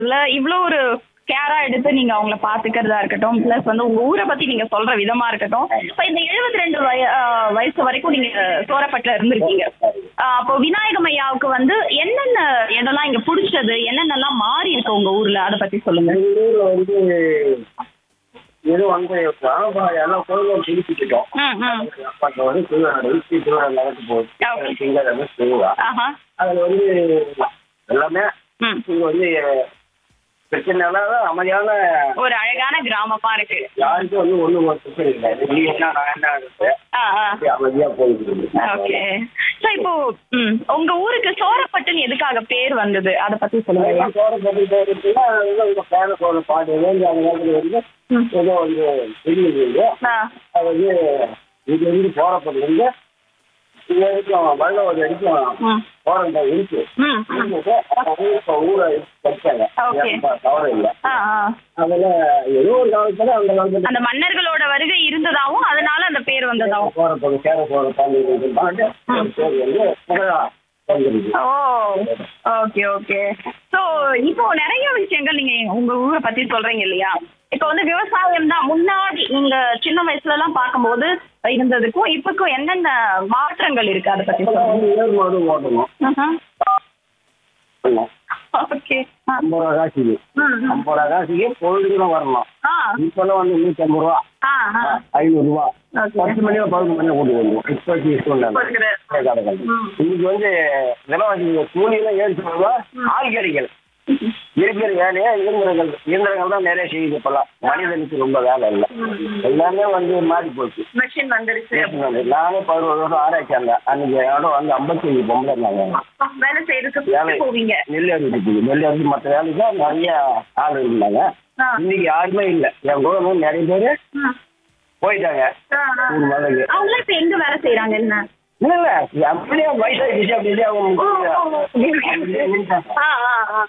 இல்ல இவ்ளோ ஒரு கேரா எடுத்து நீங்க அவங்கள பாத்துக்கிறதா இருக்கட்டும் பிளஸ் வந்து உங்க ஊரை பத்தி நீங்க சொல்ற விதமா இருக்கட்டும் இப்ப இந்த 72 ரெண்டு வய ஆஹ் வயசு வரைக்கும் நீங்க சோரப்பட்டுல இருந்திருக்கீங்க ஆஹ் அப்போ விநாயகம் ஐயாவுக்கு வந்து என்னென்ன இடம்லாம் இங்க பிடிச்சது என்னென்னலாம் மாறி இருக்கு உங்க ஊர்ல அதை பத்தி சொல்லுங்க எங்க ஊர்ல வந்து இது வந்து கிராமம் எல்லாம் கோயிலும் பிரிச்சுக்கிட்டோம் ம், ம். அப்ப வந்து திருவிழா நடந்து திருவிழா நடந்து Okay. போகுது திங்கள் வந்து திருவிழா ஆஹா அதுல வந்து எல்லாமே ம். இங்க வந்து பிரச்சனை இல்லாத அமைதியான ஒரு அழகான கிராமமா இருக்கு யாருக்கும் வந்து ஒண்ணும் ஒரு பிரச்சனை இல்லை நீ என்ன நான் என்ன இருக்கு ஆ ஆ அமைதியா போயிட்டு ஓகே சோ இப்போ ம், உங்க ஊருக்கு சோரப்பட்டுன்னு எதுக்காக பேர் வந்தது அத பத்தி சொல்லுங்க சோற போட்டுக்கிட்டே இருக்குன்னா உங்க பேர சோற பாடு வேண்டி அந்த நேரத்துல வந்து ஏதோ வந்து தெரியுது ஆ, அது வந்து இது வந்து போறப்பது வந்து இது வரைக்கும் வெள்ளம் ஒரு வரைக்கும் ம், போறந்த இருக்கு ம், ம். இருந்துட்டு அது இப்ப ஊரை வச்சாங்க Okay. தவறு இல்லை ஆ, ஆ. அதுல ஏதோ ஒரு காலத்துல அந்த காலத்துல அந்த மன்னர்களோட வருகை இருந்ததாவும் அதனால அந்த பேர் வந்ததாவும் போறப்பது சேர போற பாண்டி பாட்டு சரி வந்து புகழா வந்துருக்கு ஓ ஓகே ஓகே சோ இப்போ நிறைய விஷயங்கள் நீங்க உங்க ஊரை பத்தி சொல்றீங்க இல்லையா இப்போ வந்து விவசாயம் தான் முன்னாடி நீங்க சின்ன வயசுல எல்லாம் பார்க்கும்போது இருந்ததுக்கும் இப்பக்கும் என்னென்ன மாற்றங்கள் இருக்கு அதை பத்தி சொல்லுங்க ஏர் மாடு ஓட்டணும் ஓகே ஐம்பது ரூபா காசுக்கு ஐம்பது ரூபா காசுக்கு பொழுதுக்கு வரணும் ஆ இப்பெல்லாம் வந்து நூத்தி ஐம்பது ரூபா ஆ ஆ ஐநூறு ரூபா Okay. பத்து மணியோ பதினொன்று மணியோ கூட்டி வருவோம் இப்போதைக்கு இப்போ சூழ்நிலை இருக்கிற கடைகள் இன்னைக்கு வந்து விலைவாசி கூலியெல்லாம் ஏறிச்சு வருவா ஆள் கிடைக்கல இருக்கிற வேலையா இயந்திரங்கள் இயந்திரங்கள் தான் நிறைய செய்யுது இப்பெல்லாம் மனிதனுக்கு ரொம்ப வேலை இல்லை எல்லாமே வந்து மாறி போச்சு மிஷின் வந்துருச்சு நானே பதினோரு வருஷம் ஆராய்ச்சி அந்த அன்னைக்கு இடம் வந்து ஐம்பத்தஞ்சு பொம்பளை இருந்தாங்க வேலை செய்யறதுக்கு வேலை கூப்பிட்டு போவீங்க நெல் அறுவடைக்கு நெல் அறுவடை மற்ற வேலைக்கு தான் நிறைய ஆள் இருந்தாங்க ஆ. இன்னைக்கு யாருமே இல்லை என் கூட வந்து நிறைய பேர் ம். போயிட்டாங்க ஆ, ஆ. ஊர் மலைக்கு அவங்களாம் இப்ப எங்க வேலை செய்யறாங்க என்ன இல்ல இல்ல அப்படியே வயசாகிடுச்சு அப்படியே அவங்க ஆ, ஆ, ஆ.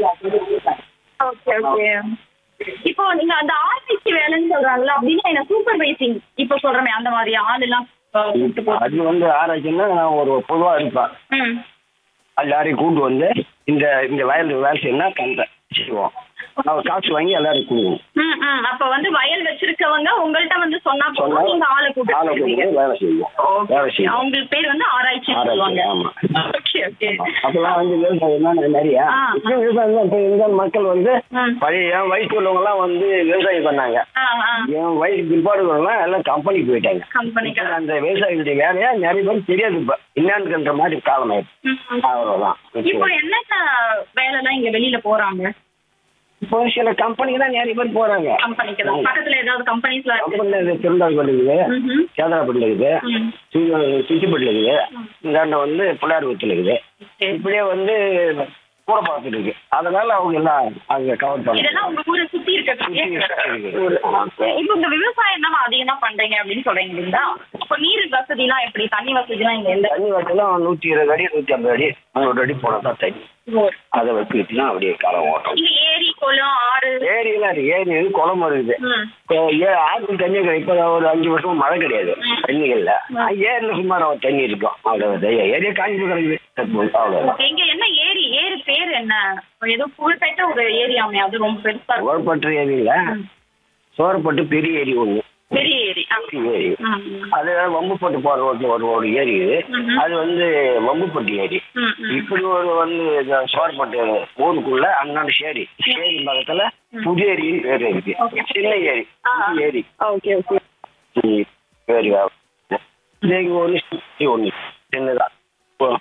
ஓகே ஓகே இப்போ நீங்க அந்த ஆர்டிசி வேலைன்னு சொல்றாங்கல்ல அப்படின்னா என்ன சூப்பர்வைசிங் இப்போ சொல்றமே அந்த மாதிரி ஆள் எல்லாம் அஹ், கூப்பிட்டு போ அது வந்து ஆராய்ச்சின்னா நான் ஒரு பொதுவா இருப்பேன் ம். எல்லாரையும் கூட்டு வந்து இந்த இந்த வயல் வேலை செய்யணும் கண்டை செய்வோம் அவர் காசு வாங்கி எல்லாரும் கொடுக்கணும் ம், ம். அப்ப வந்து வயல் வச்சிருக்கவங்க உங்கள்ட்ட வந்து சொன்னா போதும் சொன்னா நீங்க ஆளை ஆளை கூப்பிட்டு கூட்டு வேலை செய்வோம் வேலை செய்வோம் அவங்களுக்கு பேர் வந்து ஆராய்ச்சி ஆராய்ச்சி, சொல்லுவாங்க ஆமா. ஓகே ஓகே அப்பெல்லாம் வந்து விவசாயம் தான் நிறைய ஆ. இப்போ விவசாயம் தான் இப்போ இந்த மக்கள் வந்து ம். பழைய என் வயசு உள்ளவங்க எல்லாம் வந்து விவசாயம் பண்ணாங்க ஆ ஆ என் வயசு பிற்பாடுலாம் எல்லாம் கம்பெனிக்கு போயிட்டாங்க கம்பெனிக்கு இப்ப அந்த விவசாயிகளுடைய வேலையா நிறைய பேர் தெரியாது இப்ப என்னன்ற மாதிரி காலம் ஆயிடுச்சு ம். அவ்வளவுதான் இப்போ என்னென்ன வேலைலாம் இங்க வெளியில போறாங்க இப்போ சில கம்பெனிக்கு தான் நிறைய பேர் போறாங்க கம்பெனிக்கு தான் பக்கத்துல ஏதாவது கம்பெனிஸ்ல இருக்கு கம்பெனில திருந்தாள் இருக்குது ம்ஹும். சேதராப்பட்டில் இருக்குது ம். சுச்சிப்பட்டில் இருக்குது இந்தாண்ட வந்து புள்ளார்பத்தில் இருக்குது சரி. இப்படியே வந்து கூட பார்த்துட்டு இருக்கு அதனால அவங்க எல்லாம் அங்க கவர் இதெல்லாம் பண்ண உங்க ஊரை சுத்தி இருக்கக்கூடிய சுத்தி ஊரு. Okay. இப்போ இந்த விவசாயம் தான் அதிகமா பண்றீங்க அப்படின்னு சொல்றீங்க இல்லைங்களா இப்போ நீர் வசதி எல்லாம் எப்படி தண்ணி வசதி எல்லாம் இங்க எந்த தண்ணி வட்டெல்லாம் நூற்றி இருபது அடி நூற்றி ஐம்பது அடி முந்நூறு அடி போனால் தான் தண்ணி ஊர்? அதை வச்சுக்கிட்டு தான் அப்படியே காலம் ஓட்டம் இங்க ஏரி குளம் ஆறு ஏரியெல்லாம் இருக்கு ஏரி இருக்கு குளம் இருக்குது ம். இப்போ ஏ ஆற்று தண்ணி கிடையாது இப்போ ஒரு அஞ்சு வருஷமா மழை கிடையாது தண்ணிகள்ல ஏரியில் சுமார் ஒரு தண்ணி இருக்கும் அவ்வளோ ஏரியா காஞ்சி கிடக்குது அவ்வளோ இங்க என்ன ஏரி ஏரி பேர் என்ன ஏதோ புகழ்பெற்ற ஒரு ஏரியாமே அது ரொம்ப பெருசா இருக்கும் ஓரப்பட்டு ஏரியில் சோரப்பட்டு பெரிய ஏரி ஒன்று பெரிய ஏரி ஆ. ஏரி ம், ம். அது வம்புப்பட்டு போகிற ரோட்டில் ஒரு ஒரு ஏரி இது ம்ஹும். அது வந்து வம்புப்பட்டு ஏரி ம், ம். இப்படி ஒரு வந்து இந்த சோரப்பட்டு ஊருக்குள்ள அண்ணாண்டு சேரி சேரி பக்கத்துல புது ஏரின்னு பேர் இருக்கு Okay. சின்ன ஏரி ஆ. புது ஏரி ஓகே ஓகே ம், சரி இன்னைக்கு ஒன்று ஒன்று சின்னதா இப்போ,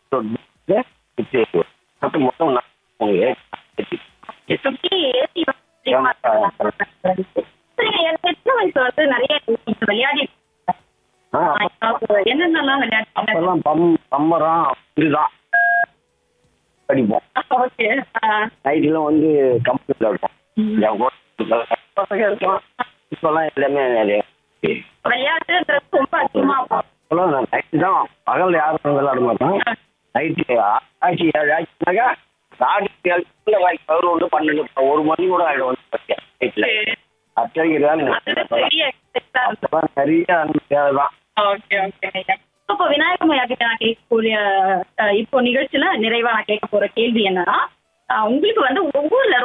இது, இது, மொத்தம் மொத்தம் நான் உங்க ஏரி. சுத்தி ஏரி சரிங்க எனக்கு எத்தனை வயசு வந்து நிறைய விளையாடி ஆ, அப்ப- என்னென்னலாம் விளையாடி அப்பெல்லாம் பம் பம்பரம் இதுதான் படிப்போம் ஓகே நைட்லாம் வந்து கம்ப்யூட்டர் இருக்கும் என் கூட பசங்க இருக்கும் இப்பெல்லாம் எல்லாமே நிறைய விளையாட்டுன்றது ரொம்ப அதிகமா இப்பெல்லாம் நான் நைட்டு தான் பகல் யாரும் விளையாட மாட்டோம் நைட்டு ஆட்சி ஏழு ஆச்சுனாக்கா ராடி ஏழு வாய்க்கு பதினொன்று பன்னெண்டு ஒரு மணி கூட ஆகிடும் வந்து நைட்டில் அத்தகைக்கு வேலை அது பெரிய exercise ஆ இருக்கும். அப்பெல்லாம் நிறைய அந்த வேலை தான் ஓகே ஓகே இப்போ விநாயகர் மையா கிட்ட நான் கேட்கக்கூடிய அஹ், இப்போ நிகழ்ச்சியில நிறைவா நான் கேட்க போற கேள்வி என்னன்னா ஆஹ் உங்களுக்கு வந்து ஒவ்வொரு